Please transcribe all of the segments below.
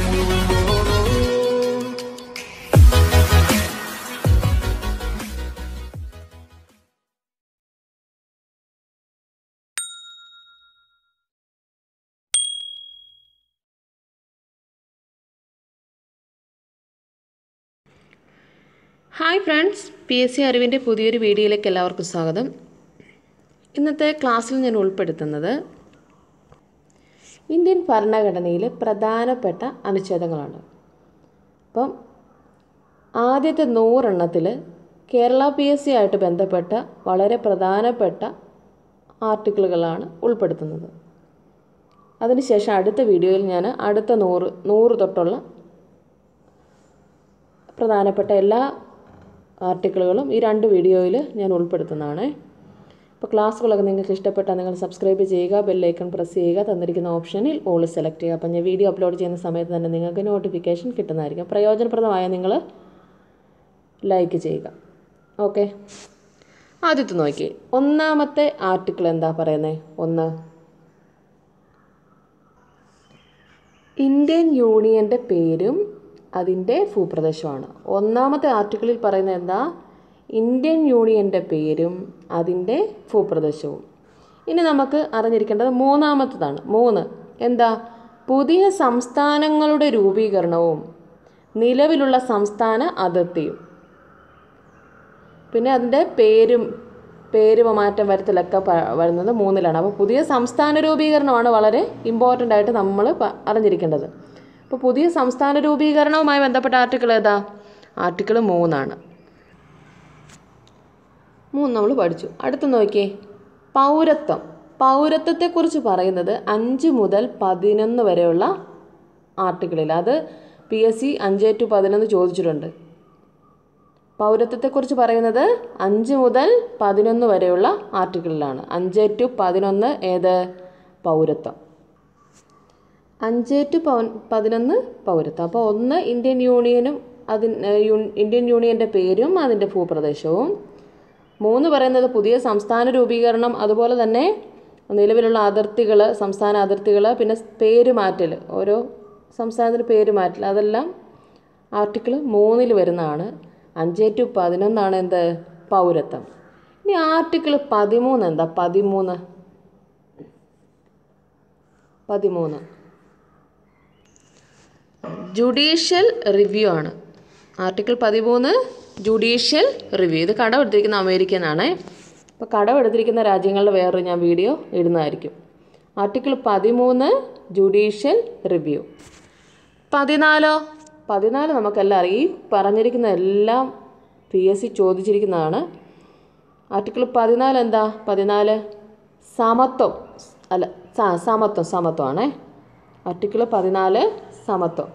hi friends P S C അറിവിൻ്റെ പുതിയൊരു വീഡിയോയിലേക്ക് എല്ലാവർക്കും സ്വാഗതം ഇന്നത്തെ ക്ലാസ്സിൽ ഞാൻ ഉൾപ്പെടുത്തുന്നത് ഇന്ത്യൻ ഭരണഘടനയിലെ പ്രധാനപ്പെട്ട അനുച്ഛേദങ്ങളാണ് അപ്പം ആദ്യത്തെ നൂറെണ്ണത്തിൽ കേരള പി എസ് സി ആയിട്ട് ബന്ധപ്പെട്ട വളരെ പ്രധാനപ്പെട്ട ആർട്ടിക്കിളുകളാണ് ഉൾപ്പെടുത്തുന്നത് അതിനുശേഷം അടുത്ത വീഡിയോയിൽ ഞാൻ അടുത്ത നൂറ് നൂറ് തൊട്ടുള്ള പ്രധാനപ്പെട്ട എല്ലാ ആർട്ടിക്കിളുകളും ഈ രണ്ട് വീഡിയോയിൽ ഞാൻ ഉൾപ്പെടുത്തുന്നതാണ് ഇപ്പോൾ ക്ലാസ്സുകളൊക്കെ നിങ്ങൾക്ക് ഇഷ്ടപ്പെട്ടാൽ നിങ്ങൾ സബ്സ്ക്രൈബ് ചെയ്യുക ബെല്ലൈക്കൺ പ്രസ് ചെയ്യുക തന്നിരിക്കുന്ന ഓപ്ഷനിൽ ഓൾ സെലക്ട് ചെയ്യുക അപ്പം ഞാൻ വീഡിയോ അപ്ലോഡ് ചെയ്യുന്ന സമയത്ത് തന്നെ നിങ്ങൾക്ക് നോട്ടിഫിക്കേഷൻ കിട്ടുന്നതായിരിക്കും പ്രയോജനപ്രദമായ നിങ്ങൾ ലൈക്ക് ചെയ്യുക ഓക്കെ ആദ്യത്തെ നോക്കി ഒന്നാമത്തെ ആർട്ടിക്കിൾ എന്താ പറയുന്നത് ഒന്ന് ഇന്ത്യൻ യൂണിയൻ്റെ പേരും അതിൻ്റെ ഭൂപ്രദേശമാണ് ഒന്നാമത്തെ ആർട്ടിക്കിളിൽ പറയുന്നത് എന്താ ഇന്ത്യൻ യൂണിയൻ്റെ പേരും അതിൻ്റെ ഭൂപ്രദേശവും ഇനി നമുക്ക് അറിഞ്ഞിരിക്കേണ്ടത് മൂന്നാമത്തതാണ് മൂന്ന് എന്താ പുതിയ സംസ്ഥാനങ്ങളുടെ രൂപീകരണവും നിലവിലുള്ള സംസ്ഥാന അതിർത്തിയും പിന്നെ അതിൻ്റെ പേരും പേര് മാറ്റം വരുത്തലൊക്കെ പ- വരുന്നത് മൂന്നിലാണ് അപ്പോൾ പുതിയ സംസ്ഥാന രൂപീകരണമാണ് വളരെ ഇമ്പോർട്ടൻ്റ് ആയിട്ട് നമ്മൾ പ- അറിഞ്ഞിരിക്കേണ്ടത് അപ്പോൾ പുതിയ സംസ്ഥാന രൂപീകരണവുമായി ബന്ധപ്പെട്ട ആർട്ടിക്കിൾ ഏതാ ആർട്ടിക്കിൾ മൂന്നാണ് മൂന്ന് നമ്മൾ പഠിച്ചു അടുത്ത് നോക്കിയേ പൗരത്വം പൗരത്വത്തെക്കുറിച്ച് പറയുന്നത് അഞ്ച് മുതൽ പതിനൊന്ന് വരെയുള്ള ആർട്ടിക്കിളിൽ അത് പി എസ് സി അഞ്ച് ടു പതിനൊന്ന് ചോദിച്ചിട്ടുണ്ട് പൗരത്വത്തെക്കുറിച്ച് പറയുന്നത് അഞ്ച് മുതൽ പതിനൊന്ന് വരെയുള്ള ആർട്ടിക്കിളിലാണ് അഞ്ച് ടു പതിനൊന്ന് ഏത് പൗരത്വം അഞ്ച് ടു പവൻ പതിനൊന്ന് പൗരത്വം അപ്പോൾ ഒന്ന് ഇന്ത്യൻ യൂണിയനും അതിന് യു- ഇന്ത്യൻ യൂണിയൻ്റെ പേരും അതിൻ്റെ ഭൂപ്രദേശവും മൂന്ന് പറയുന്നത് പുതിയ സംസ്ഥാന രൂപീകരണം അതുപോലെ തന്നെ നിലവിലുള്ള അതിർത്തികൾ സംസ്ഥാന അതിർത്തികൾ പിന്നെ പേര് മാറ്റൽ ഓരോ സംസ്ഥാനത്തിന് പേര് മാറ്റൽ അതെല്ലാം ആർട്ടിക്കിൾ മൂന്നിൽ വരുന്നതാണ് അഞ്ച് ടു പതിനൊന്നാണ് എന്ത് പൗരത്വം ഇനി ആർട്ടിക്കിൾ പതിമൂന്ന് എന്താ പതിമൂന്ന് പതിമൂന്ന് ജുഡീഷ്യൽ റിവ്യൂ ആണ് ആർട്ടിക്കിൾ പതിമൂന്ന് ജുഡീഷ്യൽ റിവ്യൂ ഇത് കടമെടുത്തിരിക്കുന്ന അമേരിക്കൻ ആണ് അപ്പോൾ കടമെടുത്തിരിക്കുന്ന രാജ്യങ്ങളുടെ വേറൊരു ഞാൻ വീഡിയോ ഇടുന്നതായിരിക്കും ആർട്ടിക്കിൾ പതിമൂന്ന് ജുഡീഷ്യൽ റിവ്യൂ പതിനാലോ പതിനാല് നമുക്കെല്ലാം അറിയാം ഈ പറഞ്ഞിരിക്കുന്ന എല്ലാം പി എസ് സി ചോദിച്ചിരിക്കുന്നതാണ് ആർട്ടിക്കിൾ പതിനാല് എന്താ പതിനാല് സമത്വം അല്ല സ- സമത്വം സമത്വമാണേ ആർട്ടിക്കിൾ പതിനാല് സമത്വം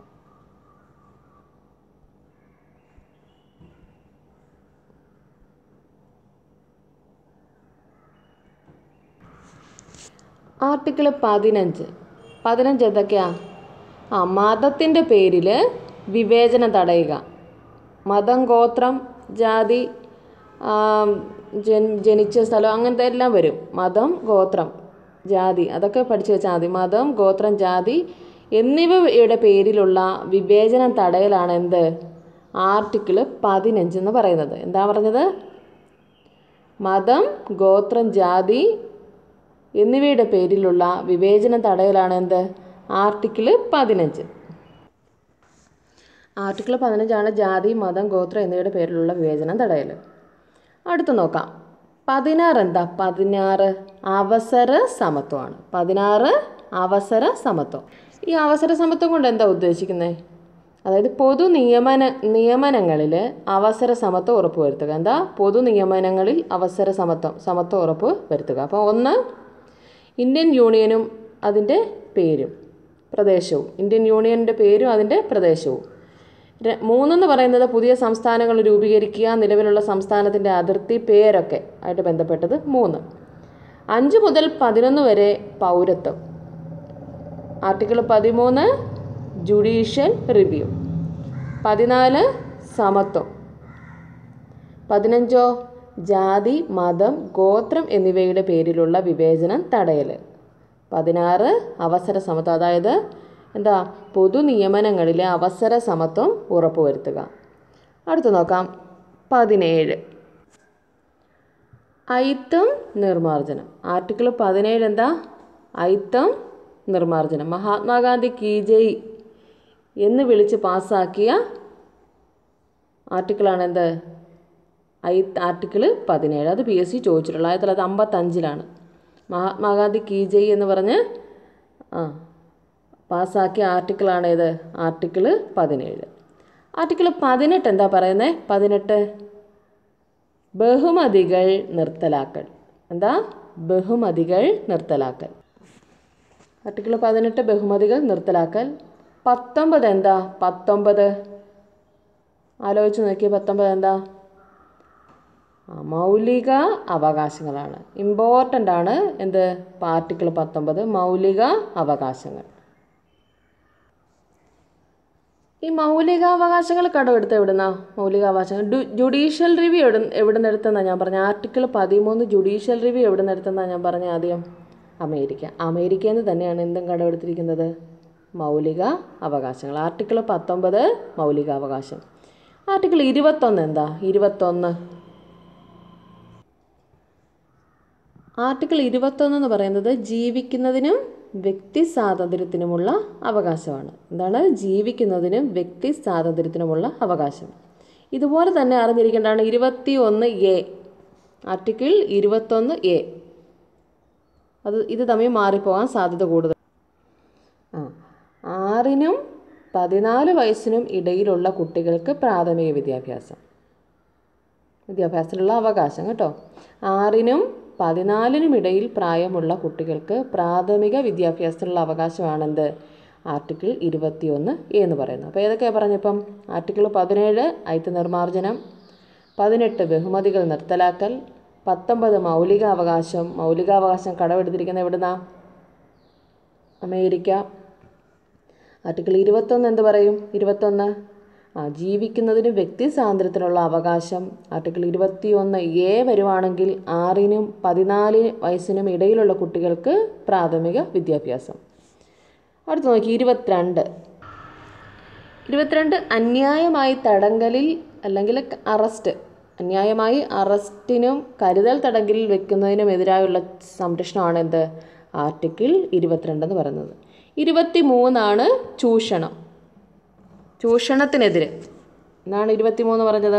ആർട്ടിക്കിൾ പതിനഞ്ച് പതിനഞ്ച് എന്തൊക്കെയാ ആ മതത്തിൻ്റെ പേരിൽ വിവേചനം തടയുക മതം ഗോത്രം ജാതി ആ, ജൻ ജനിച്ച സ്ഥലം അങ്ങനത്തെ എല്ലാം വരും മതം ഗോത്രം ജാതി അതൊക്കെ പഠിച്ചു വെച്ചാൽ മതി മതം ഗോത്രം ജാതി എന്നിവയുടെ പേരിലുള്ള വിവേചനം തടയലാണ് എന്ത് ആർട്ടിക്കിൾ പതിനഞ്ച് എന്ന് പറയുന്നത് എന്താ പറഞ്ഞത് മതം ഗോത്രം ജാതി എന്നിവയുടെ പേരിലുള്ള വിവേചനം തടയലാണ് എന്ത് ആർട്ടിക്കിൾ പതിനഞ്ച് ആർട്ടിക്കിൾ പതിനഞ്ചാണ് ജാതി മതം ഗോത്രം എന്നിവയുടെ പേരിലുള്ള വിവേചനം തടയൽ അടുത്ത് നോക്കാം പതിനാറ് എന്താ പതിനാറ് അവസര സമത്വമാണ് പതിനാറ് അവസര സമത്വം ഈ അവസര സമത്വം കൊണ്ട് എന്താ ഉദ്ദേശിക്കുന്നത് അതായത് പൊതു നിയമന നിയമനങ്ങളിൽ അവസര സമത്വം ഉറപ്പുവരുത്തുക എന്താ പൊതു നിയമനങ്ങളിൽ അവസര സമത്വം സമത്വം ഉറപ്പ് വരുത്തുക അപ്പോൾ ഒന്ന് ഇന്ത്യൻ യൂണിയനും അതിൻ്റെ പേരും പ്രദേശവും ഇന്ത്യൻ യൂണിയൻ്റെ പേരും അതിൻ്റെ പ്രദേശവും ര- മൂന്നെന്ന് പറയുന്നത് പുതിയ സംസ്ഥാനങ്ങൾ രൂപീകരിക്കുക നിലവിലുള്ള സംസ്ഥാനത്തിൻ്റെ അതിർത്തി പേരൊക്കെ ആയിട്ട് ബന്ധപ്പെട്ടത് മൂന്ന് അഞ്ച് മുതൽ പതിനൊന്ന് വരെ പൗരത്വം ആർട്ടിക്കിൾ പതിമൂന്ന് ജുഡീഷ്യൽ റിവ്യൂ പതിനാല് സമത്വം പതിനഞ്ചോ ജാതി മതം ഗോത്രം എന്നിവയുടെ പേരിലുള്ള വിവേചനം തടയൽ പതിനാറ് അവസര സമത്വം അതായത് എന്താ പൊതു നിയമനങ്ങളിലെ അവസര സമത്വം ഉറപ്പുവരുത്തുക അടുത്ത് നോക്കാം പതിനേഴ് അയിത്തം നിർമ്മാർജ്ജനം ആർട്ടിക്കിൾ പതിനേഴ് എന്താ അയിത്തം നിർമ്മാർജ്ജനം മഹാത്മാഗാന്ധി കീ ജയ് എന്ന് വിളിച്ച് പാസ്സാക്കിയ ആർട്ടിക്കിളാണ് എന്ത് ഐ ആർട്ടിക്കിൾ പതിനേഴ് അത് പി എസ് സി ചോദിച്ചിട്ടുള്ളത് ആയിരത്തി തൊള്ളായിരത്തി അമ്പത്തഞ്ചിലാണ് മഹാത്മാഗാന്ധി കീ ജയ് എന്ന് പറഞ്ഞ് ആ പാസ്സാക്കിയ ആർട്ടിക്കിളാണ് ഇത് ആർട്ടിക്കിൾ പതിനേഴ് ആർട്ടിക്കിൾ പതിനെട്ട് എന്താ പറയുന്നത് പതിനെട്ട് ബഹുമതികൾ നിർത്തലാക്കൽ എന്താ ബഹുമതികൾ നിർത്തലാക്കൽ ആർട്ടിക്കിൾ പതിനെട്ട് ബഹുമതികൾ നിർത്തലാക്കൽ പത്തൊമ്പത് എന്താ പത്തൊമ്പത് ആലോചിച്ച് നോക്കിയ പത്തൊമ്പത് എന്താ ആ, മൗലിക അവകാശങ്ങളാണ് ഇമ്പോർട്ടൻ്റ് ആണ് എന്ത് ആർട്ടിക്കിൾ പത്തൊമ്പത് മൗലിക അവകാശങ്ങൾ ഈ മൗലികാവകാശങ്ങൾ കടമെടുത്ത് എവിടുന്ന മൗലികാവകാശങ്ങൾ ഡു ജുഡീഷ്യൽ റിവ്യൂ എവിടെ എവിടെ നിന്ന് എടുത്തെന്നാണ് ഞാൻ പറഞ്ഞത് ആർട്ടിക്കിൾ പതിമൂന്ന് ജുഡീഷ്യൽ റിവ്യൂ എവിടെ നിന്ന് എടുത്തെന്നാണ് ഞാൻ പറഞ്ഞത് ആദ്യം അമേരിക്ക അമേരിക്കയിൽ നിന്ന് തന്നെയാണ് എന്തും കടമെടുത്തിരിക്കുന്നത് മൗലിക അവകാശങ്ങൾ ആർട്ടിക്കിൾ പത്തൊമ്പത് മൗലികാവകാശം ആർട്ടിക്കിൾ ഇരുപത്തൊന്ന് എന്താ ഇരുപത്തൊന്ന് ആർട്ടിക്കിൾ ഇരുപത്തൊന്ന് എന്ന് പറയുന്നത് ജീവിക്കുന്നതിനും വ്യക്തി സ്വാതന്ത്ര്യത്തിനുമുള്ള അവകാശമാണ് എന്താണ് ജീവിക്കുന്നതിനും വ്യക്തി സ്വാതന്ത്ര്യത്തിനുമുള്ള അവകാശം ഇതുപോലെ തന്നെ അറിഞ്ഞിരിക്കേണ്ടതാണ് ഇരുപത്തി ഒന്ന് എ ആർട്ടിക്കിൾ ഇരുപത്തൊന്ന് എ അത് ഇത് തമ്മിൽ മാറിപ്പോകാൻ സാധ്യത കൂടുതൽ ആ ആറിനും പതിനാല് വയസ്സിനും ഇടയിലുള്ള കുട്ടികൾക്ക് പ്രാഥമിക വിദ്യാഭ്യാസം വിദ്യാഭ്യാസത്തിനുള്ള അവകാശം കേട്ടോ ആറിനും പതിനാലിനും ഇടയിൽ പ്രായമുള്ള കുട്ടികൾക്ക് പ്രാഥമിക വിദ്യാഭ്യാസത്തിനുള്ള അവകാശമാണെന്ത് ആർട്ടിക്കിൾ ഇരുപത്തിയൊന്ന് എ എന്ന് പറയുന്നത് അപ്പോൾ ഏതൊക്കെയാണ് പറഞ്ഞിപ്പം ആർട്ടിക്കിൾ പതിനേഴ് ഐത്ത് നിർമ്മാർജ്ജനം പതിനെട്ട് ബഹുമതികൾ നിർത്തലാക്കൽ പത്തൊമ്പത് മൗലികാവകാശം മൗലികാവകാശം കടമെടുത്തിരിക്കുന്നത് എവിടുന്നാ അമേരിക്ക ആർട്ടിക്കിൾ ഇരുപത്തൊന്ന് എന്ത് പറയും ഇരുപത്തൊന്ന് ആ ജീവിക്കുന്നതിനും വ്യക്തി സ്വാതന്ത്ര്യത്തിനുള്ള അവകാശം ആർട്ടിക്കിൾ ഇരുപത്തിയൊന്ന് എ വരുവാണെങ്കിൽ ആറിനും പതിനാല് വയസ്സിനും ഇടയിലുള്ള കുട്ടികൾക്ക് പ്രാഥമിക വിദ്യാഭ്യാസം അടുത്ത് നോക്കി ഇരുപത്തിരണ്ട് ഇരുപത്തിരണ്ട് അന്യായമായി തടങ്കലിൽ അല്ലെങ്കിൽ അറസ്റ്റ് അന്യായമായി അറസ്റ്റിനും കരുതൽ തടങ്കലിൽ വെക്കുന്നതിനും എതിരായുള്ള സംരക്ഷണമാണ് എന്ത് ആർട്ടിക്കിൾ ഇരുപത്തിരണ്ട് എന്ന് പറയുന്നത് ഇരുപത്തി മൂന്നാണ് ചൂഷണം ചൂഷണത്തിനെതിരെ എന്താണ് ഇരുപത്തി മൂന്ന് പറഞ്ഞത്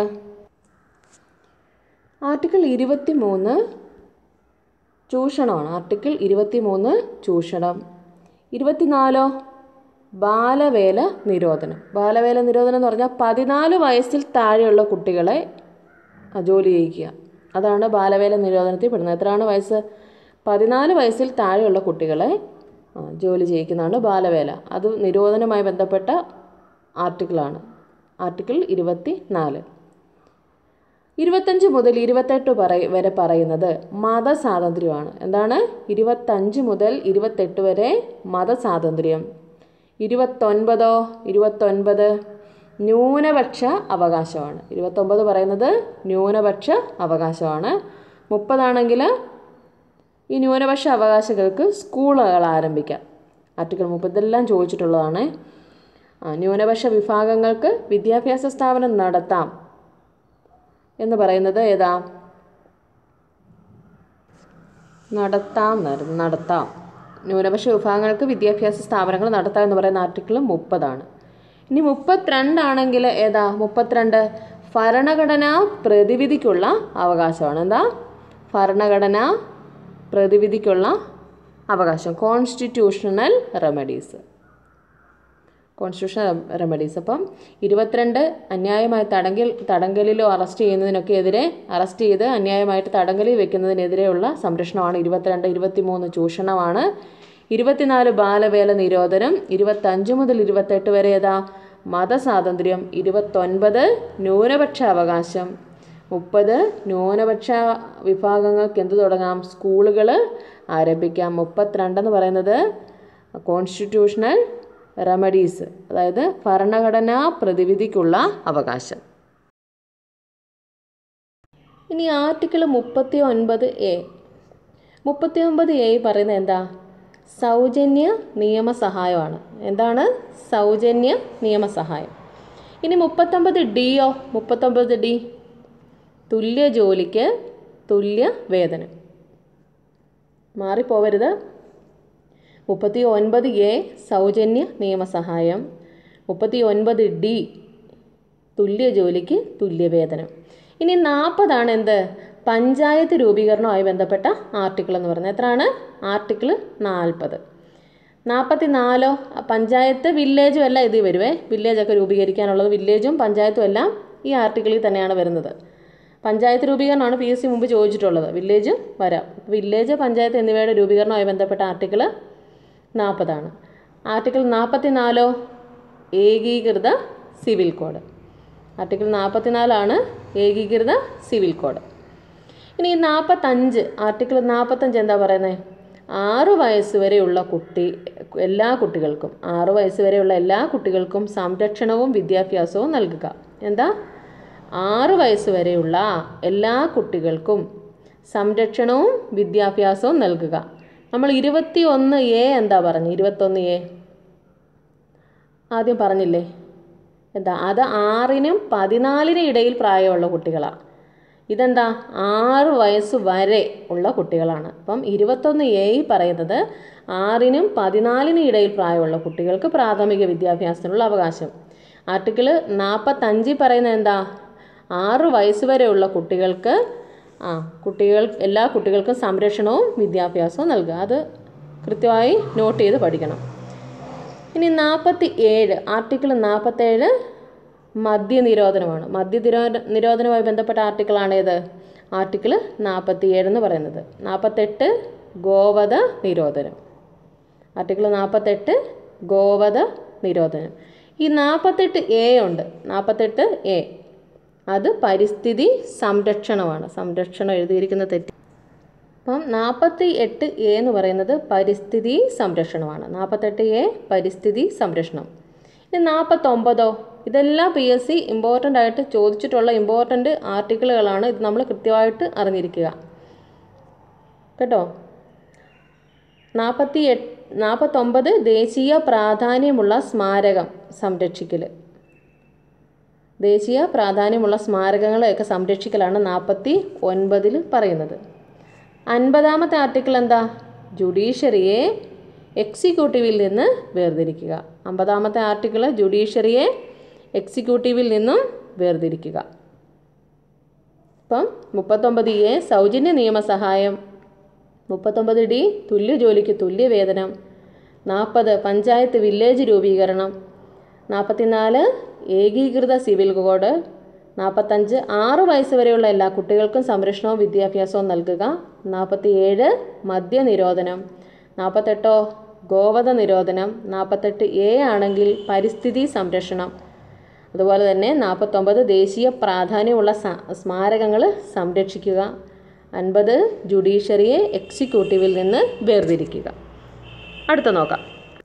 ആർട്ടിക്കിൾ ഇരുപത്തി മൂന്ന് ചൂഷണമാണ് ആർട്ടിക്കിൾ ഇരുപത്തി മൂന്ന് ചൂഷണം ഇരുപത്തിനാലോ ബാലവേല നിരോധനം ബാലവേല നിരോധനം എന്ന് പറഞ്ഞാൽ പതിനാല് വയസ്സിൽ താഴെയുള്ള കുട്ടികളെ ആ, ജോലി ചെയ്യിക്കുക അതാണ് ബാലവേല നിരോധനത്തിൽ പെടുന്നത് എത്രയാണ് വയസ്സ് പതിനാല് വയസ്സിൽ താഴെയുള്ള കുട്ടികളെ ആ, ജോലി ചെയ്യിക്കുന്നതാണ് ബാലവേല അത് നിരോധനവുമായി ബന്ധപ്പെട്ട ആർട്ടിക്കിളാണ് ആർട്ടിക്കിൾ ഇരുപത്തി നാല് ഇരുപത്തഞ്ച് മുതൽ ഇരുപത്തെട്ട് പറയ വരെ പറയുന്നത് മതസ്വാതന്ത്ര്യമാണ് എന്താണ് ഇരുപത്തഞ്ച് മുതൽ ഇരുപത്തെട്ട് വരെ മതസ്വാതന്ത്ര്യം ഇരുപത്തൊൻപതോ ഇരുപത്തൊൻപത് ന്യൂനപക്ഷ അവകാശമാണ് ഇരുപത്തൊമ്പത് പറയുന്നത് ന്യൂനപക്ഷ അവകാശമാണ് മുപ്പതാണെങ്കിൽ ഈ ന്യൂനപക്ഷ അവകാശികൾക്ക് സ്കൂളുകൾ ആരംഭിക്കാം ആർട്ടിക്കിൾ മുപ്പതെല്ലാം ചോദിച്ചിട്ടുള്ളതാണ് ആ, ന്യൂനപക്ഷ വിഭാഗങ്ങൾക്ക് വിദ്യാഭ്യാസ സ്ഥാപനം നടത്താം എന്ന് പറയുന്നത് ഏതാ നടത്താം എന്നായിരുന്നു നടത്താം ന്യൂനപക്ഷ വിഭാഗങ്ങൾക്ക് വിദ്യാഭ്യാസ സ്ഥാപനങ്ങൾ നടത്താം എന്ന് പറയുന്ന ആർട്ടിക്കിൾ മുപ്പതാണ് ഇനി മുപ്പത്തിരണ്ടാണെങ്കിൽ ഏതാ മുപ്പത്തിരണ്ട് ഭരണഘടനാ പ്രതിവിധിക്കുള്ള അവകാശമാണ് എന്താ ഭരണഘടന പ്രതിവിധിക്കുള്ള അവകാശം കോൺസ്റ്റിറ്റ്യൂഷണൽ റെമഡീസ് കോൺസ്റ്റിറ്റ്യൂഷണൽ റെമഡീസ് അപ്പം ഇരുപത്തിരണ്ട് അന്യായമായി തടങ്കൽ തടങ്കലിലോ അറസ്റ്റ് ചെയ്യുന്നതിനൊക്കെ എതിരെ അറസ്റ്റ് ചെയ്ത് അന്യായമായിട്ട് തടങ്കലിൽ വെക്കുന്നതിനെതിരെയുള്ള സംരക്ഷണമാണ് ഇരുപത്തിരണ്ട് ഇരുപത്തിമൂന്ന് ചൂഷണമാണ് ഇരുപത്തിനാല് ബാലവേല നിരോധനം ഇരുപത്തഞ്ച് മുതൽ ഇരുപത്തെട്ട് വരെ ഏതാ മതസ്വാതന്ത്ര്യം ഇരുപത്തൊൻപത് ന്യൂനപക്ഷ അവകാശം മുപ്പത് ന്യൂനപക്ഷ വിഭാഗങ്ങൾക്ക് എന്ത് തുടങ്ങാം സ്കൂളുകൾ ആരംഭിക്കാം മുപ്പത്തിരണ്ടെന്ന് പറയുന്നത് കോൺസ്റ്റിറ്റ്യൂഷണൽ റെമഡീസ് അതായത് ഭരണഘടനാ പ്രതിവിധിക്കുള്ള അവകാശം ഇനി ആർട്ടിക്കിൾ മുപ്പത്തി ഒൻപത് എ മുപ്പത്തി ഒൻപത് എ പറയുന്നത് എന്താ സൗജന്യ നിയമസഹായമാണ് എന്താണ് സൗജന്യ നിയമസഹായം ഇനി മുപ്പത്തൊമ്പത് ഡിയോ മുപ്പത്തൊമ്പത് ഡി തുല്യ ജോലിക്ക് തുല്യ വേതനം മാറിപ്പോവരുത് മുപ്പത്തി ഒൻപത് എ സൗജന്യ നിയമസഹായം മുപ്പത്തി ഒൻപത് ഡി തുല്യ ജോലിക്ക് തുല്യ വേതനം ഇനി നാൽപ്പതാണ് എന്ത് പഞ്ചായത്ത് രൂപീകരണവുമായി ബന്ധപ്പെട്ട ആർട്ടിക്കിൾ എന്ന് പറയുന്നത് എത്രയാണ് ആർട്ടിക്കിൾ നാൽപ്പത് നാൽപ്പത്തി നാലോ പഞ്ചായത്ത് വില്ലേജും എല്ലാം ഇതിൽ വരുവേ വില്ലേജൊക്കെ രൂപീകരിക്കാനുള്ളത് വില്ലേജും പഞ്ചായത്തും എല്ലാം ഈ ആർട്ടിക്കിളിൽ തന്നെയാണ് വരുന്നത് പഞ്ചായത്ത് രൂപീകരണമാണ് പി എസ് സി മുമ്പ് ചോദിച്ചിട്ടുള്ളത് വില്ലേജ് വരാം വില്ലേജ് പഞ്ചായത്ത് എന്നിവയുടെ രൂപീകരണവുമായി ബന്ധപ്പെട്ട ആർട്ടിക്കിൾ നാൽപ്പതാണ് ആർട്ടിക്കിൾ നാൽപ്പത്തി നാലോ ഏകീകൃത സിവിൽ കോഡ് ആർട്ടിക്കിൾ നാൽപ്പത്തിനാലാണ് ഏകീകൃത സിവിൽ കോഡ് ഇനി ഈ നാൽപ്പത്തഞ്ച് ആർട്ടിക്കിൾ നാൽപ്പത്തഞ്ച് എന്താ പറയുന്നത് ആറ് വയസ്സ് വരെയുള്ള കുട്ടി എല്ലാ കുട്ടികൾക്കും ആറ് വയസ്സ് വരെയുള്ള എല്ലാ കുട്ടികൾക്കും സംരക്ഷണവും വിദ്യാഭ്യാസവും നൽകുക എന്താ ആറ് വയസ്സ് വരെയുള്ള എല്ലാ കുട്ടികൾക്കും സംരക്ഷണവും വിദ്യാഭ്യാസവും നൽകുക നമ്മൾ ഇരുപത്തി ഒന്ന് എ എന്താ പറഞ്ഞു ഇരുപത്തൊന്ന് എ ആദ്യം പറഞ്ഞില്ലേ എന്താ അത് ആറിനും പതിനാലിനും ഇടയിൽ പ്രായമുള്ള കുട്ടികളാണ് ഇതെന്താ ആറ് വയസ്സ് വരെ ഉള്ള കുട്ടികളാണ് അപ്പം ഇരുപത്തൊന്ന് എ പറയുന്നത് ആറിനും പതിനാലിനും ഇടയിൽ പ്രായമുള്ള കുട്ടികൾക്ക് പ്രാഥമിക വിദ്യാഭ്യാസത്തിനുള്ള അവകാശം ആർട്ടിക്കിൾ നാൽപ്പത്തഞ്ചിൽ പറയുന്നത് എന്താ ആറ് വയസ്സ് വരെയുള്ള കുട്ടികൾക്ക് ആ കുട്ടികൾ എല്ലാ കുട്ടികൾക്കും സംരക്ഷണവും വിദ്യാഭ്യാസവും നൽകുക അത് കൃത്യമായി നോട്ട് ചെയ്ത് പഠിക്കണം ഇനി നാൽപ്പത്തി ഏഴ് ആർട്ടിക്കിൾ നാൽപ്പത്തേഴ് മദ്യനിരോധനമാണ് മദ്യ നിരോധനവുമായി ബന്ധപ്പെട്ട ആർട്ടിക്കിളാണ് ഏത് ആർട്ടിക്കിൾ നാൽപ്പത്തി ഏഴ് എന്ന് പറയുന്നത് നാൽപ്പത്തെട്ട് ഗോവധ നിരോധനം ആർട്ടിക്കിൾ നാൽപ്പത്തെട്ട് ഗോവധ നിരോധനം ഈ നാൽപ്പത്തെട്ട് എ ഉണ്ട് നാൽപ്പത്തെട്ട് എ അത് പരിസ്ഥിതി സംരക്ഷണമാണ് സംരക്ഷണം എഴുതിയിരിക്കുന്ന തെറ്റ് അപ്പം നാൽപ്പത്തി എട്ട് എ എന്ന് പറയുന്നത് പരിസ്ഥിതി സംരക്ഷണമാണ് നാൽപ്പത്തെട്ട് എ പരിസ്ഥിതി സംരക്ഷണം ഇനി നാൽപ്പത്തൊമ്പതോ ഇതെല്ലാം പി എസ് സി ഇമ്പോർട്ടൻ്റ് ആയിട്ട് ചോദിച്ചിട്ടുള്ള ഇമ്പോർട്ടൻ്റ് ആർട്ടിക്കിളുകളാണ് ഇത് നമ്മൾ കൃത്യമായിട്ട് അറിഞ്ഞിരിക്കുക കേട്ടോ നാൽപ്പത്തി എട്ട് നാൽപ്പത്തൊമ്പത് ദേശീയ പ്രാധാന്യമുള്ള സ്മാരകം സംരക്ഷിക്കൽ ദേശീയ പ്രാധാന്യമുള്ള സ്മാരകങ്ങളെയൊക്കെ സംരക്ഷിക്കലാണ് നാൽപ്പത്തി ഒൻപതിൽ പറയുന്നത് അൻപതാമത്തെ ആർട്ടിക്കിൾ എന്താ ജുഡീഷ്യറിയെ എക്സിക്യൂട്ടീവിൽ നിന്ന് വേർതിരിക്കുക അമ്പതാമത്തെ ആർട്ടിക്കിൾ ജുഡീഷ്യറിയെ എക്സിക്യൂട്ടീവിൽ നിന്നും വേർതിരിക്കുക ഇപ്പം മുപ്പത്തൊമ്പത് എ സൗജന്യ നിയമസഹായം മുപ്പത്തൊമ്പത് ഡി തുല്യ ജോലിക്ക് തുല്യ വേതനം നാൽപ്പത് പഞ്ചായത്ത് വില്ലേജ് രൂപീകരണം നാൽപ്പത്തിനാല് ഏകീകൃത സിവിൽ കോഡ് നാൽപ്പത്തഞ്ച് ആറ് വയസ്സ് വരെയുള്ള എല്ലാ കുട്ടികൾക്കും സംരക്ഷണവും വിദ്യാഭ്യാസവും നൽകുക നാൽപ്പത്തി ഏഴ് മദ്യനിരോധനം നാൽപ്പത്തെട്ടോ ഗോവധ നിരോധനം നാൽപ്പത്തെട്ട് എ ആണെങ്കിൽ പരിസ്ഥിതി സംരക്ഷണം അതുപോലെ തന്നെ നാൽപ്പത്തൊമ്പത് ദേശീയ പ്രാധാന്യമുള്ള സ്മാരകങ്ങൾ സംരക്ഷിക്കുക അൻപത് ജുഡീഷ്യറിയെ എക്സിക്യൂട്ടീവിൽ നിന്ന് വേർതിരിക്കുക അടുത്ത നോക്കാം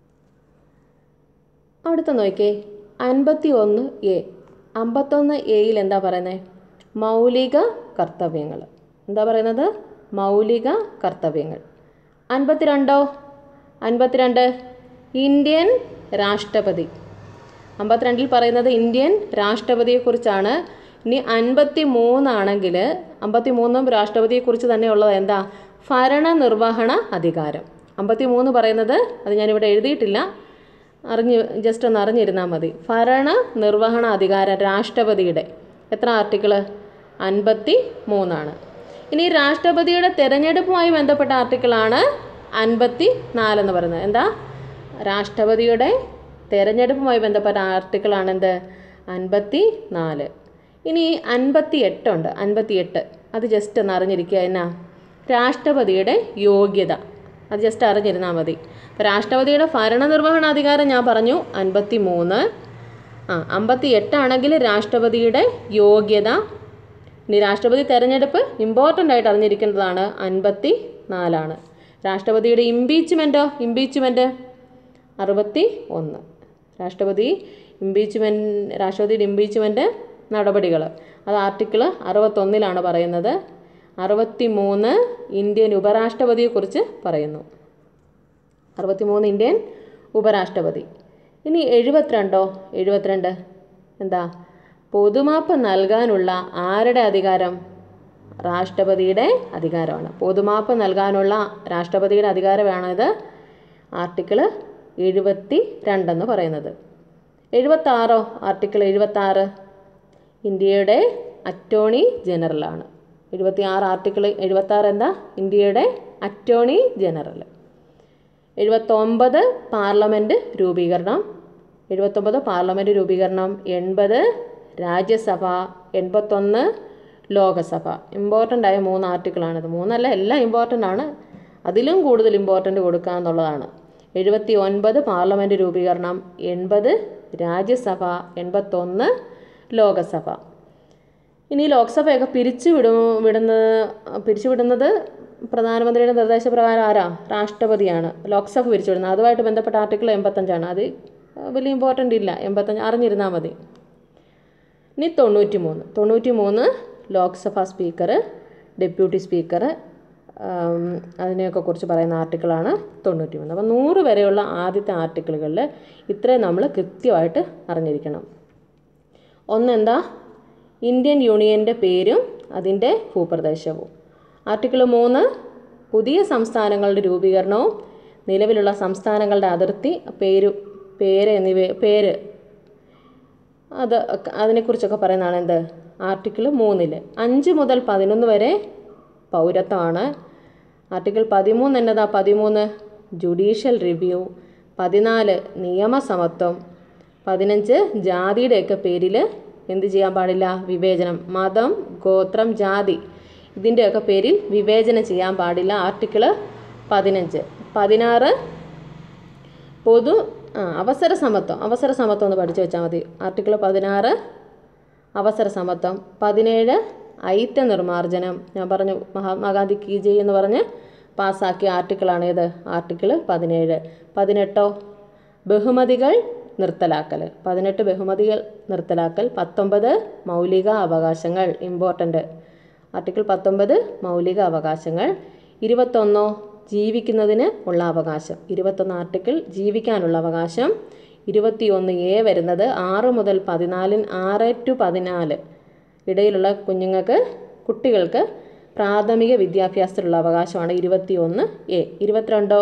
അടുത്ത നോക്കിയേ അൻപത്തി ഒന്ന് എ അമ്പത്തൊന്ന് എയിൽ എന്താ പറയുന്നത് മൗലിക കർത്തവ്യങ്ങൾ എന്താ പറയുന്നത് മൗലിക കർത്തവ്യങ്ങൾ അൻപത്തിരണ്ടോ അൻപത്തിരണ്ട് ഇന്ത്യൻ രാഷ്ട്രപതി അമ്പത്തിരണ്ടിൽ പറയുന്നത് ഇന്ത്യൻ രാഷ്ട്രപതിയെക്കുറിച്ചാണ് ഇനി അൻപത്തി മൂന്നാണെങ്കിൽ അമ്പത്തി മൂന്നും രാഷ്ട്രപതിയെക്കുറിച്ച് തന്നെയുള്ളത് എന്താ ഭരണനിർവഹണ അധികാരം അമ്പത്തി മൂന്ന് പറയുന്നത് അത് ഞാനിവിടെ എഴുതിയിട്ടില്ല അറിഞ്ഞ് ജസ്റ്റ് ഒന്ന് അറിഞ്ഞിരുന്നാൽ മതി ഭരണ നിർവഹണ അധികാരം രാഷ്ട്രപതിയുടെ എത്ര ആർട്ടിക്കിള് അൻപത്തി മൂന്നാണ് ഇനി രാഷ്ട്രപതിയുടെ തെരഞ്ഞെടുപ്പുമായി ബന്ധപ്പെട്ട ആർട്ടിക്കിളാണ് അൻപത്തി നാലെന്ന് പറയുന്നത് എന്താ രാഷ്ട്രപതിയുടെ തെരഞ്ഞെടുപ്പുമായി ബന്ധപ്പെട്ട ആർട്ടിക്കിളാണ് എന്ത് അൻപത്തി നാല് ഇനി അൻപത്തി എട്ടുണ്ട് അൻപത്തി എട്ട് അത് ജസ്റ്റ് ഒന്ന് അറിഞ്ഞിരിക്കുക എന്നാ രാഷ്ട്രപതിയുടെ യോഗ്യത അത് ജസ്റ്റ് അറിഞ്ഞിരുന്നാൽ മതി രാഷ്ട്രപതിയുടെ ഭരണനിർവഹണാധികാരം ഞാൻ പറഞ്ഞു അൻപത്തി മൂന്ന് ആ അമ്പത്തി എട്ടാണെങ്കിൽ രാഷ്ട്രപതിയുടെ യോഗ്യത ഇനി രാഷ്ട്രപതി തെരഞ്ഞെടുപ്പ് ഇമ്പോർട്ടൻ്റ് ആയിട്ട് അറിഞ്ഞിരിക്കേണ്ടതാണ് അൻപത്തി നാലാണ് രാഷ്ട്രപതിയുടെ ഇമ്പീച്ച്മെൻറ്റോ ഇമ്പീച്ച്മെൻറ്റ് അറുപത്തി ഒന്ന് രാഷ്ട്രപതി ഇമ്പീച്ച്മെൻറ്റ് രാഷ്ട്രപതിയുടെ ഇമ്പീച്ച്മെൻറ്റ് നടപടികൾ അത് ആർട്ടിക്കിൾ അറുപത്തൊന്നിലാണ് പറയുന്നത് അറുപത്തി മൂന്ന് ഇന്ത്യൻ ഉപരാഷ്ട്രപതിയെക്കുറിച്ച് പറയുന്നു അറുപത്തിമൂന്ന് ഇന്ത്യൻ ഉപരാഷ്ട്രപതി ഇനി എഴുപത്തിരണ്ടോ എഴുപത്തിരണ്ട് എന്താ പൊതുമാപ്പ് നൽകാനുള്ള ആരുടെ അധികാരം രാഷ്ട്രപതിയുടെ അധികാരമാണ് പൊതുമാപ്പ് നൽകാനുള്ള രാഷ്ട്രപതിയുടെ അധികാരമാണ് ഇത് ആർട്ടിക്കിൾ എഴുപത്തി രണ്ടെന്ന് പറയുന്നത് എഴുപത്താറോ ആർട്ടിക്കിൾ എഴുപത്താറ് ഇന്ത്യയുടെ അറ്റോർണി ജനറലാണ് എഴുപത്തി ആറ് ആർട്ടിക്കിൾ എഴുപത്താറ് എന്താ ഇന്ത്യയുടെ അറ്റോർണി ജനറൽ എഴുപത്തൊമ്പത് പാർലമെൻറ്റ് രൂപീകരണം എഴുപത്തൊമ്പത് പാർലമെൻറ്റ് രൂപീകരണം എൺപത് രാജ്യസഭ എൺപത്തൊന്ന് ലോകസഭ ഇമ്പോർട്ടൻ്റ് ആയ മൂന്ന് ആർട്ടിക്കിളാണിത് മൂന്നല്ല എല്ലാം ഇമ്പോർട്ടൻ്റ് ആണ് അതിലും കൂടുതൽ ഇമ്പോർട്ടൻ്റ് കൊടുക്കുക എന്നുള്ളതാണ് എഴുപത്തി ഒൻപത് പാർലമെൻറ്റ് രൂപീകരണം എൺപത് രാജ്യസഭ എൺപത്തൊന്ന് ലോകസഭ ഇനി ലോക്സഭയൊക്കെ പിരിച്ചു വിടും വിടുന്ന പിരിച്ചുവിടുന്നത് പ്രധാനമന്ത്രിയുടെ നിർദ്ദേശപ്രകാരം ആരാ രാഷ്ട്രപതിയാണ് ലോക്സഭ പിരിച്ചുവിടുന്നത് അതുമായിട്ട് ബന്ധപ്പെട്ട ആർട്ടിക്കിൾ എൺപത്തഞ്ചാണ് അത് വലിയ ഇമ്പോർട്ടൻ്റ് ഇല്ല എൺപത്തഞ്ച് അറിഞ്ഞിരുന്നാൽ മതി ഇനി തൊണ്ണൂറ്റി മൂന്ന് തൊണ്ണൂറ്റി മൂന്ന് ലോക്സഭ സ്പീക്കർ ഡെപ്യൂട്ടി സ്പീക്കർ അതിനെയൊക്കെ കുറിച്ച് പറയുന്ന ആർട്ടിക്കിളാണ് തൊണ്ണൂറ്റി മൂന്ന് അപ്പോൾ നൂറ് വരെയുള്ള ആദ്യത്തെ ആർട്ടിക്കിളുകളിൽ ഇത്രയും നമ്മൾ കൃത്യമായിട്ട് അറിഞ്ഞിരിക്കണം ഒന്നെന്താ ഇന്ത്യൻ യൂണിയൻ്റെ പേരും അതിൻ്റെ ഭൂപ്രദേശവും ആർട്ടിക്കിൾ മൂന്ന് പുതിയ സംസ്ഥാനങ്ങളുടെ രൂപീകരണവും നിലവിലുള്ള സംസ്ഥാനങ്ങളുടെ അതിർത്തി പേര് പേര് എന്നിവ പേര് അത് ഒക്കെ- അതിനെക്കുറിച്ചൊക്കെ പറയുന്നതാണ് എന്ത് ആർട്ടിക്കിൾ മൂന്നിൽ അഞ്ച് മുതൽ പതിനൊന്ന് വരെ പൗരത്വമാണ് ആർട്ടിക്കിൾ പതിമൂന്ന് എന്നതാ പതിമൂന്ന് ജുഡീഷ്യൽ റിവ്യൂ പതിനാല് നിയമസമത്വം പതിനഞ്ച് ജാതിയുടെയൊക്കെ പേരിൽ എന്ത് ചെയ്യാൻ പാടില്ല വിവേചനം മതം ഗോത്രം ജാതി ഇതിൻ്റെയൊക്കെ പേരിൽ വിവേചനം ചെയ്യാൻ പാടില്ല ആർട്ടിക്കിൾ പതിനഞ്ച് പതിനാറ് പൊതു ആ അവസര സമത്വം അവസര സമത്വം ഒന്ന് പഠിച്ചു വെച്ചാൽ മതി ആർട്ടിക്കിൾ പതിനാറ് അവസര സമത്വം പതിനേഴ് ഐത്യ നിർമ്മാർജ്ജനം ഞാൻ പറഞ്ഞു മഹാത്മാഗാന്ധി കി ജയ് എന്ന് പറഞ്ഞ് പാസ്സാക്കിയ ആർട്ടിക്കിളാണ് ഏത് ആർട്ടിക്കിൾ പതിനേഴ് പതിനെട്ടോ ബഹുമതികൾ നിർത്തലാക്കൽ പതിനെട്ട് ബഹുമതികൾ നിർത്തലാക്കൽ പത്തൊമ്പത് മൗലിക അവകാശങ്ങൾ ഇമ്പോർട്ടൻ്റ് ആർട്ടിക്കിൾ പത്തൊമ്പത് മൗലിക അവകാശങ്ങൾ ഇരുപത്തൊന്നോ ജീവിക്കുന്നതിന് ഉള്ള അവകാശം ഇരുപത്തൊന്ന് ആർട്ടിക്കിൾ ജീവിക്കാനുള്ള അവകാശം ഇരുപത്തിയൊന്ന് എ വരുന്നത് ആറ് മുതൽ പതിനാലിൻ ആറ് ടു പതിനാല് ഇടയിലുള്ള കുഞ്ഞുങ്ങൾക്ക് കുട്ടികൾക്ക് പ്രാഥമിക വിദ്യാഭ്യാസത്തിലുള്ള അവകാശമാണ് ഇരുപത്തിയൊന്ന് എ ഇരുപത്തിരണ്ടോ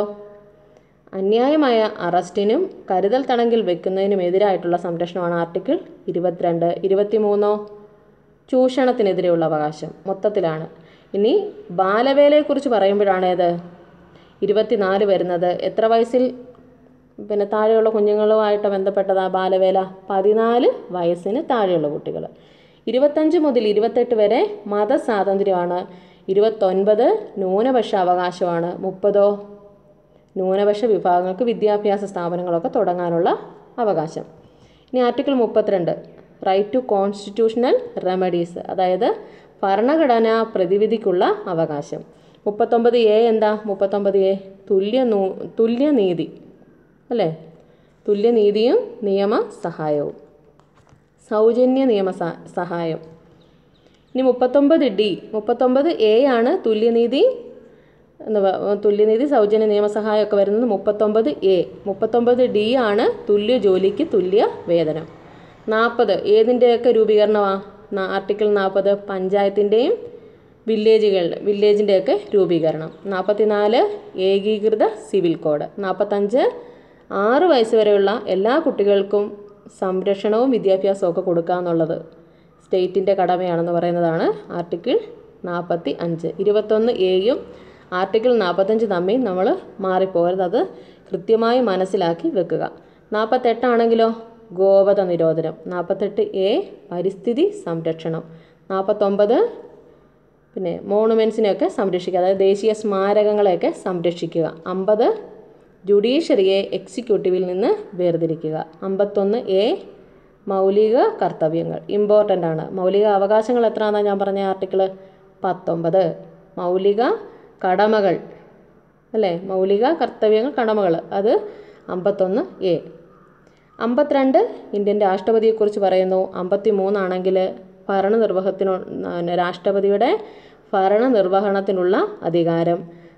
അന്യായമായ അറസ്റ്റിനും കരുതൽ തടങ്കിൽ വെക്കുന്നതിനും എതിരായിട്ടുള്ള സംരക്ഷണമാണ് ആർട്ടിക്കിൾ ഇരുപത്തിരണ്ട് ഇരുപത്തിമൂന്നോ ചൂഷണത്തിനെതിരെയുള്ള അവകാശം മൊത്തത്തിലാണ് ഇനി ബാലവേലയെക്കുറിച്ച് പറയുമ്പോഴാണ് ഏത് ഇരുപത്തിനാല് വരുന്നത് എത്ര വയസ്സിൽ പിന്നെ താഴെയുള്ള കുഞ്ഞുങ്ങളുമായിട്ട് ബന്ധപ്പെട്ടതാ ബാലവേല പതിനാല് വയസ്സിന് താഴെയുള്ള കുട്ടികൾ ഇരുപത്തഞ്ച് മുതൽ ഇരുപത്തെട്ട് വരെ മതസ്വാതന്ത്ര്യമാണ് ഇരുപത്തൊൻപത് ന്യൂനപക്ഷ അവകാശമാണ് മുപ്പതോ ന്യൂനപക്ഷ വിഭാഗങ്ങൾക്ക് വിദ്യാഭ്യാസ സ്ഥാപനങ്ങളൊക്കെ തുടങ്ങാനുള്ള അവകാശം ഇനി ആർട്ടിക്കിൾ മുപ്പത്തിരണ്ട് റൈറ്റ് ടു കോൺസ്റ്റിറ്റ്യൂഷണൽ റെമഡീസ് അതായത് ഭരണഘടനാ പ്രതിവിധിക്കുള്ള അവകാശം മുപ്പത്തൊമ്പത് എ എന്താ മുപ്പത്തൊമ്പത് എ തുല്യ നൂ തുല്യനീതി അല്ലേ തുല്യനീതിയും നിയമ സഹായവും സൗജന്യ നിയമ സ- സഹായം ഇനി മുപ്പത്തൊമ്പത് ഡി മുപ്പത്തൊമ്പത് എ ആണ് തുല്യനീതി എന്ന് പ- തുല്യനീതി സൗജന്യ നിയമസഹായമൊക്കെ വരുന്നത് മുപ്പത്തൊമ്പത് എ മുപ്പത്തൊമ്പത് ഡി ആണ് തുല്യ ജോലിക്ക് തുല്യ വേതനം നാൽപ്പത് ഏതിൻ്റെയൊക്കെ രൂപീകരണമാണ് ആർട്ടിക്കിൾ നാൽപ്പത് പഞ്ചായത്തിൻ്റെയും വില്ലേജുകൾ വില്ലേജിൻ്റെയൊക്കെ രൂപീകരണം നാൽപ്പത്തിനാല് ഏകീകൃത സിവിൽ കോഡ് നാൽപ്പത്തഞ്ച് ആറ് വയസ്സ് വരെയുള്ള എല്ലാ കുട്ടികൾക്കും സംരക്ഷണവും വിദ്യാഭ്യാസവും ഒക്കെ കൊടുക്കുക എന്നുള്ളത് സ്റ്റേറ്റിൻ്റെ കടമയാണെന്ന് പറയുന്നതാണ് ആർട്ടിക്കിൾ നാൽപ്പത്തി അഞ്ച് ഇരുപത്തൊന്ന് എയും ആർട്ടിക്കിൾ നാൽപ്പത്തഞ്ച് തമ്മിൽ നമ്മൾ മാറിപ്പോകരുത് അത് കൃത്യമായി മനസ്സിലാക്കി വെക്കുക നാൽപ്പത്തെട്ടാണെങ്കിലോ ഗോവധ നിരോധനം നാൽപ്പത്തെട്ട് എ പരിസ്ഥിതി സംരക്ഷണം നാൽപ്പത്തൊമ്പത് പിന്നെ മോണുമെൻസിനെയൊക്കെ സംരക്ഷിക്കുക അതായത് ദേശീയ സ്മാരകങ്ങളെയൊക്കെ സംരക്ഷിക്കുക അമ്പത് ജുഡീഷ്യറിയെ എക്സിക്യൂട്ടീവിൽ നിന്ന് വേർതിരിക്കുക അമ്പത്തൊന്ന് എ മൗലിക കർത്തവ്യങ്ങൾ ഇമ്പോർട്ടൻ്റ് ആണ് മൗലിക അവകാശങ്ങൾ എത്രയാണെന്നാണ് ഞാൻ പറഞ്ഞ ആർട്ടിക്കിൾ പത്തൊമ്പത് മൗലിക കടമകൾ അല്ലേ മൗലിക കർത്തവ്യങ്ങൾ കടമകൾ അത് അമ്പത്തൊന്ന് എ അമ്പത്തിരണ്ട് ഇന്ത്യൻ രാഷ്ട്രപതിയെക്കുറിച്ച് പറയുന്നു അമ്പത്തി മൂന്നാണെങ്കിൽ ഭരണനിർവഹത്തിനു രാഷ്ട്രപതിയുടെ ഭരണനിർവഹണത്തിനുള്ള അധികാരം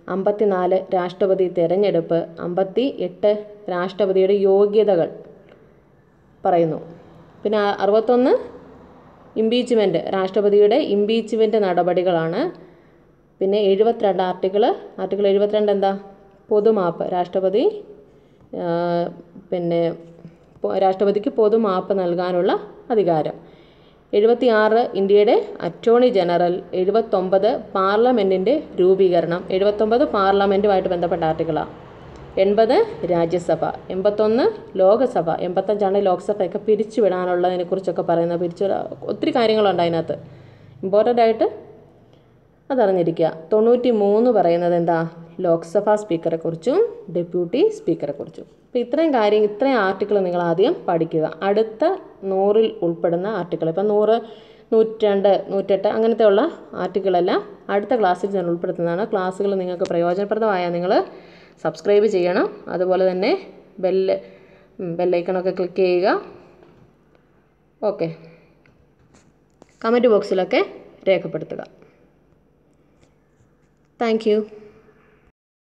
അമ്പത്തിനാല് രാഷ്ട്രപതി തിരഞ്ഞെടുപ്പ് അമ്പത്തി എട്ട് രാഷ്ട്രപതിയുടെ യോഗ്യതകൾ പറയുന്നു പിന്നെ അ- അറുപത്തൊന്ന് ഇമ്പീച്ച്മെൻറ്റ് രാഷ്ട്രപതിയുടെ ഇമ്പീച്ച്മെൻറ്റ് നടപടികളാണ് പിന്നെ എഴുപത്തിരണ്ട് ആർട്ടിക്കിൾ ആർട്ടിക്കിൾ എഴുപത്തിരണ്ട് എന്താ പൊതുമാപ്പ് രാഷ്ട്രപതി ആ, പിന്നെ പൊ- രാഷ്ട്രപതിക്ക് പൊതുമാപ്പ് നൽകാനുള്ള അധികാരം എഴുപത്തിയാറ് ഇന്ത്യയുടെ അറ്റോർണി ജനറൽ എഴുപത്തൊമ്പത് പാർലമെൻറ്റിൻ്റെ രൂപീകരണം എഴുപത്തൊമ്പത് പാർലമെൻറ്റുമായിട്ട് ബന്ധപ്പെട്ട ആർട്ടിക്കിളാണ് എൺപത് രാജ്യസഭ എൺപത്തൊന്ന് ലോകസഭ എൺപത്തഞ്ചാണ് ലോക്സഭയൊക്കെ പിരിച്ചു വിടാനുള്ളതിനെ കുറിച്ചൊക്കെ പറയുന്നത് പിരിച്ചു വിടാ- ഒത്തിരി കാര്യങ്ങളുണ്ട് അതിനകത്ത് ഇമ്പോർട്ടൻ്റ് ആയിട്ട് അതറിഞ്ഞിരിക്കുക തൊണ്ണൂറ്റി മൂന്ന് പറയുന്നത് എന്താ ലോക്സഭാ സ്പീക്കറെ കുറിച്ചും ഡെപ്യൂട്ടി സ്പീക്കറെ കുറിച്ചും അപ്പോൾ ഇത്രയും കാര്യം ഇത്രയും ആർട്ടിക്കിൾ നിങ്ങൾ ആദ്യം പഠിക്കുക അടുത്ത നൂറിൽ ഉൾപ്പെടുന്ന ആർട്ടിക്കിൾ ഇപ്പം നൂറ് നൂറ്റിരണ്ട് നൂറ്റെട്ട് അങ്ങനത്തെ ഉള്ള ആർട്ടിക്കിളെല്ലാം അടുത്ത ക്ലാസ്സിൽ ഞാൻ ഉൾപ്പെടുത്തുന്നതാണ് ക്ലാസ്സുകൾ നിങ്ങൾക്ക് പ്രയോജനപ്രദമായ നിങ്ങൾ സബ്സ്ക്രൈബ് ചെയ്യണം അതുപോലെ തന്നെ ബെല്ല് ബെല്ലൈക്കണൊക്കെ ക്ലിക്ക് ചെയ്യുക ഓക്കെ കമൻറ്റ് ബോക്സിലൊക്കെ രേഖപ്പെടുത്തുക താങ്ക് യു